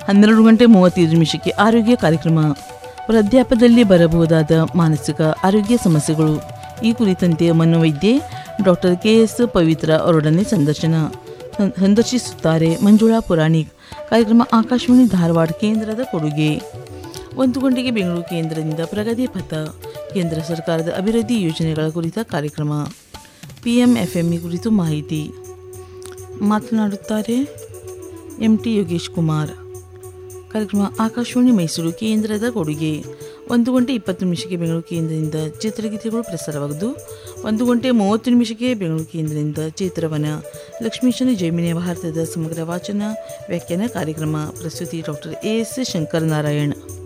ಹನ್ನೆರಡು ಗಂಟೆ ಮೂವತ್ತೈದು ನಿಮಿಷಕ್ಕೆ ಆರೋಗ್ಯ ಕಾರ್ಯಕ್ರಮ ವೃದ್ಧಾಪ್ಯದಲ್ಲಿ ಬರಬಹುದಾದ ಮಾನಸಿಕ ಆರೋಗ್ಯ ಸಮಸ್ಯೆಗಳು ಈ ಕುರಿತಂತೆ ಮನೋವೈದ್ಯೆ ಡಾಕ್ಟರ್ ಕೆ ಎಸ್ ಪವಿತ್ರ ಅವರೊಡನೆ ಸಂದರ್ಶನ ಸಂ- ಸಂದರ್ಶಿಸುತ್ತಾರೆ ಮಂಜುಳಾ ಪುರಾಣಿಕ್ ಕಾರ್ಯಕ್ರಮ ಆಕಾಶವಾಣಿ ಧಾರವಾಡ ಕೇಂದ್ರದ ಕೊಡುಗೆ ಒಂದು ಗಂಟೆಗೆ ಬೆಂಗಳೂರು ಕೇಂದ್ರದಿಂದ ಪ್ರಗತಿ ಪಥ ಕೇಂದ್ರ ಸರ್ಕಾರದ ಅಭಿವೃದ್ಧಿ ಯೋಜನೆಗಳ ಕುರಿತ ಕಾರ್ಯಕ್ರಮ P M F M E ಕುರಿತು ಮಾಹಿತಿ ಮಾತನಾಡುತ್ತಾರೆ ಎಂ ಟಿ ಯೋಗೇಶ್ ಕುಮಾರ್ ಕಾರ್ಯಕ್ರಮ ಆಕಾಶವಾಣಿ ಮೈಸೂರು ಕೇಂದ್ರದ ಕೊಡುಗೆ ಒಂದು ಗಂಟೆ ಇಪ್ಪತ್ತು ನಿಮಿಷಕ್ಕೆ ಬೆಂಗಳೂರು ಕೇಂದ್ರದಿಂದ ಚಿತ್ರಗೀತೆಗಳು ಪ್ರಸಾರವಾಗುವುದು ಒಂದು ಗಂಟೆ ಮೂವತ್ತು ನಿಮಿಷಕ್ಕೆ ಬೆಂಗಳೂರು ಕೇಂದ್ರದಿಂದ ಚಿತ್ರವನ ಲಕ್ಷ್ಮೀಶನ ಜೈಮಿನಿಯ ಭಾರತದ ಸಮಗ್ರ ವಾಚನ ವ್ಯಾಖ್ಯಾನ ಕಾರ್ಯಕ್ರಮ ಪ್ರಸ್ತುತಿ doctor A S Shankar Narayan